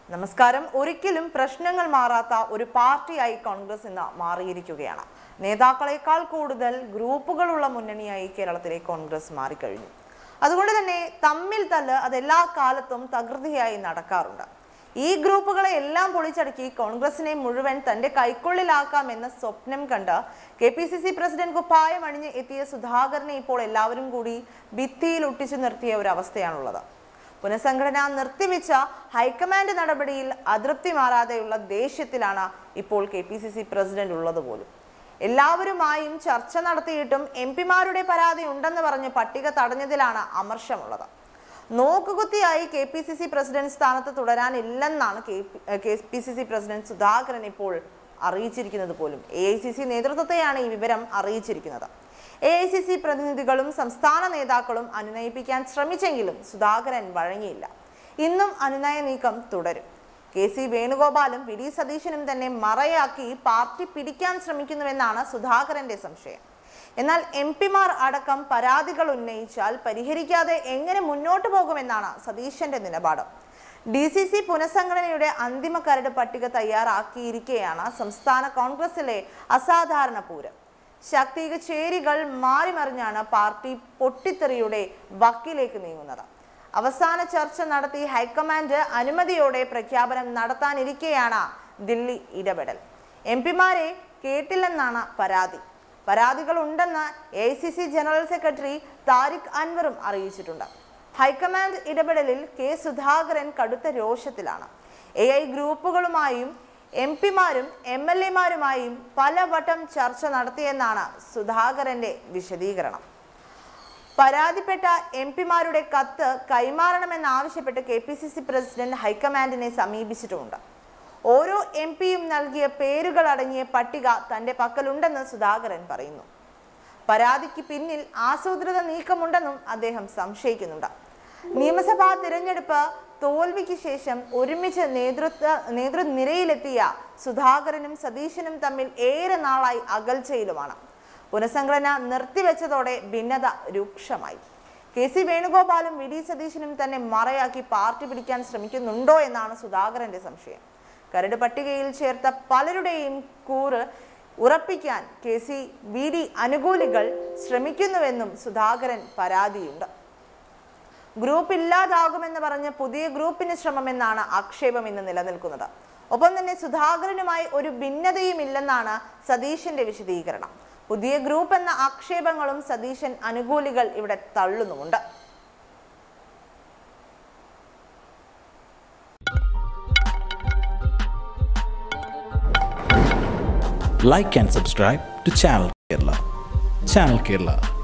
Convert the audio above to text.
നമസ്കാരം ഒരിക്കലും പ്രശ്നങ്ങൾ മാറാത്ത ഒരു പാർട്ടിയായി കോൺഗ്രസ് ഇന്ന് മാറിയിരിക്കുകയാണ് നേതാക്കളെക്കാൾ കൂടുതൽ ഗ്രൂപ്പുകളുള്ള മുന്നണിയായി കേരളത്തിലെ കോൺഗ്രസ് മാറിക്കഴിഞ്ഞു അതുകൊണ്ട് തന്നെ തമ്മിൽ തല്ല് അത് എല്ലാ കാലത്തും തകൃതിയായി നടക്കാറുണ്ട് ഈ ഗ്രൂപ്പുകളെ എല്ലാം പൊളിച്ചടക്കി കോൺഗ്രസിനെ മുഴുവൻ തന്റെ കൈക്കുള്ളിലാക്കാം എന്ന സ്വപ്നം കണ്ട് K P C C president കുപ്പായം അണിഞ്ഞ് എത്തിയ സുധാകരനെ ഇപ്പോൾ എല്ലാവരും കൂടി ഭിത്തിയിൽ ഒട്ടിച്ചു നിർത്തിയ ഒരു അവസ്ഥയാണുള്ളത് പുനഃസംഘടന നിർത്തിവെച്ച ഹൈക്കമാൻഡ് നടപടിയിൽ അതൃപ്തി മാറാതെയുള്ള ദേഷ്യത്തിലാണ് ഇപ്പോൾ K P C C president ഉള്ളത് പോലും എല്ലാവരുമായും ചർച്ച നടത്തിയിട്ടും എം പിമാരുടെ പരാതി ഉണ്ടെന്ന് പറഞ്ഞ് പട്ടിക തടഞ്ഞതിലാണ് അമർഷമുള്ളത് നോക്കുകുത്തിയായി K P C C president സ്ഥാനത്ത് തുടരാനില്ലെന്നാണ് K P C C president Sudhakaran ഇപ്പോൾ അറിയിച്ചിരിക്കുന്നത് പോലും എ ഐ സി സി നേതൃത്വത്തെയാണ് ഈ വിവരം അറിയിച്ചിരിക്കുന്നത് എ ഐ സി സി പ്രതിനിധികളും സംസ്ഥാന നേതാക്കളും അനുനയിപ്പിക്കാൻ ശ്രമിച്ചെങ്കിലും സുധാകരൻ വഴങ്ങിയില്ല ഇന്നും അനുനയ നീക്കം തുടരും കെ സി വേണുഗോപാലും വി ഡി സതീശനും തന്നെ മറയാക്കി പാർട്ടി പിടിക്കാൻ ശ്രമിക്കുന്നുവെന്നാണ് സുധാകരന്റെ സംശയം എന്നാൽ എം പിമാർ അടക്കം പരാതികൾ ഉന്നയിച്ചാൽ പരിഹരിക്കാതെ എങ്ങനെ മുന്നോട്ട് പോകുമെന്നാണ് സതീശന്റെ നിലപാട് ഡി സി സി പുനഃസംഘടനയുടെ അന്തിമ കരട് പട്ടിക തയ്യാറാക്കിയിരിക്കെയാണ് സംസ്ഥാന കോൺഗ്രസിലെ അസാധാരണ പൂരം ശാക്തിക ചേരികൾ മാറിമറിഞ്ഞാണ് പാർട്ടി പൊട്ടിത്തെറിയുടെ വക്കിലേക്ക് നീങ്ങുന്നത് അവസാന ചർച്ച നടത്തി ഹൈക്കമാൻഡ് അനുമതിയോടെ പ്രഖ്യാപനം നടത്താനിരിക്കെയാണ് ദില്ലി ഇടപെടൽ എം പിമാരെ കേട്ടില്ലെന്നാണ് പരാതി പരാതികൾ ഉണ്ടെന്ന് A C C general secretary Tariq അൻവറും അറിയിച്ചിട്ടുണ്ട് ഹൈക്കമാൻഡ് ഇടപെടലിൽ കെ സുധാകരൻ കടുത്ത രോഷത്തിലാണ് എ ഐ ഗ്രൂപ്പുകളുമായും എം പിമാരും എം എൽ എമാരുമായും പലവട്ടം ചർച്ച നടത്തിയെന്നാണ് സുധാകരന്റെ വിശദീകരണം പരാതിപ്പെട്ട എം പിമാരുടെ കത്ത് കൈമാറണമെന്നാവശ്യപ്പെട്ട് K P C C president ഹൈക്കമാൻഡിനെ സമീപിച്ചിട്ടുമുണ്ട് ഓരോ എം പിയും നൽകിയ പേരുകൾ അടങ്ങിയ പട്ടിക തന്റെ പക്കലുണ്ടെന്ന് സുധാകരൻ പറയുന്നു പരാതിക്ക് പിന്നിൽ ആസൂത്രിത നീക്കമുണ്ടെന്നും അദ്ദേഹം സംശയിക്കുന്നുണ്ട് നിയമസഭാ തിരഞ്ഞെടുപ്പ് തോൽവിക്ക് ശേഷം ഒരുമിച്ച് നേതൃത്വ നേതൃനിരയിലെത്തിയ സുധാകരനും സതീശനും തമ്മിൽ ഏറെ നാളായി അകൽച്ചയിലുമാണ് പുനഃസംഘടന നിർത്തിവെച്ചതോടെ ഭിന്നത രൂക്ഷമായി കെ സി വേണുഗോപാലും വി ഡി സതീശനും തന്നെ മറയാക്കി പാർട്ടി പിടിക്കാൻ ശ്രമിക്കുന്നുണ്ടോ എന്നാണ് സുധാകരന്റെ സംശയം കരട് പട്ടികയിൽ ചേർത്ത പലരുടെയും കൂറ് ഉറപ്പിക്കാൻ കെ സി വി ഡി അനുകൂലികൾ ശ്രമിക്കുന്നുവെന്നും സുധാകരൻ പരാതിയുണ്ട് ഗ്രൂപ്പ് ഇല്ലാതാകുമെന്ന് പറഞ്ഞ് പുതിയ ഗ്രൂപ്പിന് ശ്രമമെന്നാണ് ആക്ഷേപം ഇന്ന് നിലനിൽക്കുന്നത് ഒപ്പം തന്നെ സുധാകരനുമായി ഒരു ഭിന്നതയും ഇല്ലെന്നാണ് സതീശന്റെ വിശദീകരണം പുതിയ ഗ്രൂപ്പ് എന്ന ആക്ഷേപങ്ങളും സതീശൻ അനുകൂലികൾ ഇവിടെ തള്ളുന്നുമുണ്ട് like and subscribe to Channel Kerala. Channel Kerala,